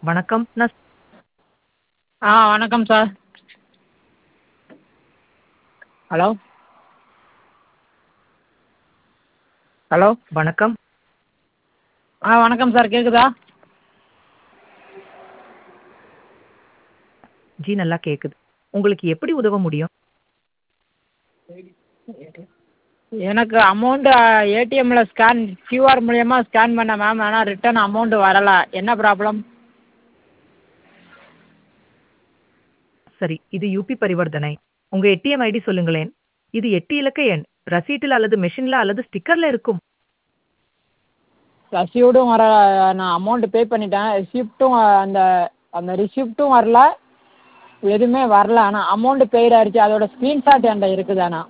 வணக்கம் நான் ஆ வணக்கம் சார் ஹலோ ஹலோ வணக்கம் ஆ வணக்கம் சார் கேட்குதா ஜி நல்லா கேக்குது உங்களுக்கு எப்படி உதவ முடியும் எனக்கு அமௌண்ட்டு ஏடிஎம்மில் ஸ்கேன் கியூஆர் மூலியமா ஸ்கேன் பண்ணேன் மேம் ஆனால் ரிட்டர்ன் அமௌண்ட் வரலை என்ன ப்ராப்ளம் சரி இது யூபி பரிவர்த்தனை உங்க ஏடிஎம் ஐடி சொல்லுங்களேன் இது எட்டு இலக்க எண் ரசீட்டில் அல்லது மெஷின்ல அல்லது ஸ்டிக்கர்ல இருக்கும் ரசீவ்டும் வர நான் அமௌண்ட்டு பே பண்ணிட்டேன் ரிசிப்ட்டும் அந்த அந்த ரிசிப்ட்டும் வரல எதுவுமே வரல ஆனால் அமௌண்ட்டு பெய்டு ஆயிடுச்சு அதோட ஸ்க்ரீன்ஷாட் என்கிட்ட இருக்குது ஆனால்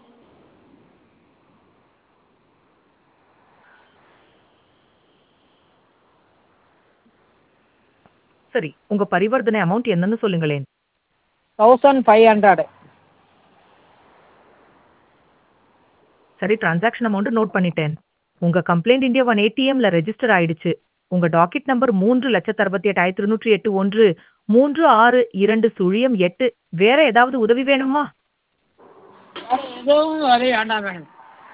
சரி உங்க பரிவர்த்தனை அமௌண்ட் என்னன்னு சொல்லுங்களேன் தௌசண்ட் ஃபைவ் ஹண்ட்ரட் சரி டிரான்சாக்ஷன் அமௌண்ட் நோட் பண்ணிட்டேன் உங்க கம்ப்ளைண்ட் இந்தியா ஒன் ஏடிஎம்ல ரெஜிஸ்டர் ஆயிடுச்சு உங்க டாக்கெட் நம்பர் மூன்று லட்சத்து அறுபத்தி எட்டாயிரத்தி இருநூற்றி எட்டு ஒன்று மூன்று ஆறு இரண்டு சுழியம் எட்டு வேற ஏதாவது உதவி வேணுமா வேறு எதுவும் உதவி வேண்டாம் மேடம்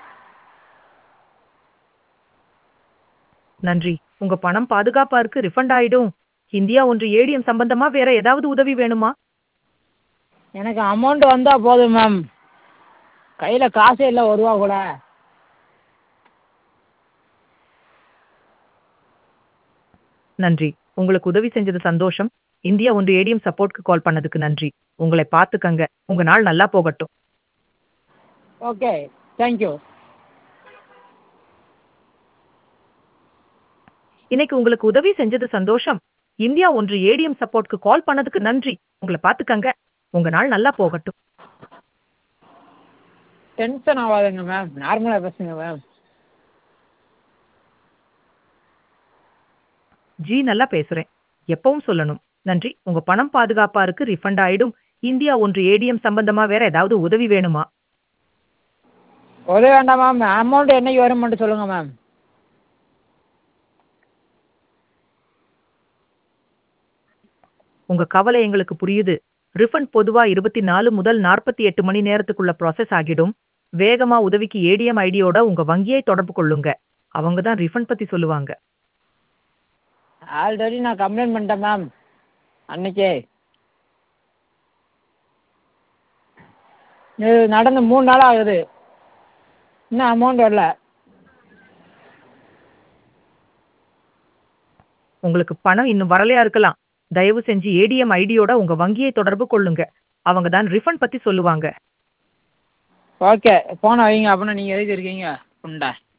நன்றி உங்க பணம் பாதுகாப்பா இருக்கு ரிஃபண்ட் ஆயிடும் இந்தியா ஒன்று ஏடிஎம் சம்பந்தமா வேற ஏதாவது உதவி வேணுமா எனக்கு அமௌண்ட் வந்தால் போதும் மேம் கையில் காசே இல்லை ஒரு ரூபா கூட நன்றி உங்களுக்கு உதவி செஞ்சது சந்தோஷம் இந்தியா ஒன்று ஏடிஎம் சப்போர்ட்க்கு கால் பண்ணதுக்கு நன்றி உங்களை பார்த்துக்கங்க உங்க நாள் நல்லா போகட்டும் ஓகே தேங்க்யூ இன்னைக்கு உங்களுக்கு உதவி செஞ்சது சந்தோஷம் இந்தியா ஒன்று ஏடிஎம் சப்போர்ட்க்கு கால் பண்ணதுக்கு நன்றி உங்களை பார்த்துக்கங்க உங்க நாள் நல்லா போகட்டும் டென்ஷன் ஆகாதுங்க மேம் நார்மலாக பேசுங்க மேம் ஜி நல்லா பேசுறேன் எப்பவும் சொல்லணும் நன்றி உங்க பணம் பாதுகாப்பா இருக்கு ரிஃபண்ட் ஆயிடும் இந்தியா ஒன்று ஏடிஎம் சம்பந்தமா வேற ஏதாவது உதவி வேணுமா உதவி வேண்டாம் மேம் அமௌண்ட் என்னைக்கு வரும் மட்டும் சொல்லுங்கள் மேம் உங்க கவலை எங்களுக்கு புரியுது ரிஃபண்ட் பொதுவா இருபத்தி நாலு முதல் நாற்பத்தி எட்டு மணி நேரத்துக்குள்ள ப்ராசஸ் ஆகிடும் வேகமா உதவிக்கு ஏடிஎம் ஐடியோட உங்க வங்கியை தொடர்பு கொள்ளுங்க அவங்க தான் ரிஃபண்ட் பத்தி சொல்லுவாங்க ஆல்ரெடி நான் கம்ப்ளைண்ட் பண்ணிட்டேன் மேம் அன்னைக்கே இது நடந்து மூணு நாள் ஆகுது இன்னும் அமௌண்ட் வரல உங்களுக்கு பணம் இன்னும் வரலையா இருக்கலாம் தயவு செஞ்சு ஏடிஎம் ஐடியோட உங்க வங்கியை தொடர்பு கொள்ளுங்க அவங்க தான் ரிஃபண்ட் பத்தி சொல்லுவாங்க ஓகே ஃபோனை வைங்க அப்படின்னா நீங்கள் எதுக்கு இருக்கீங்க உண்டா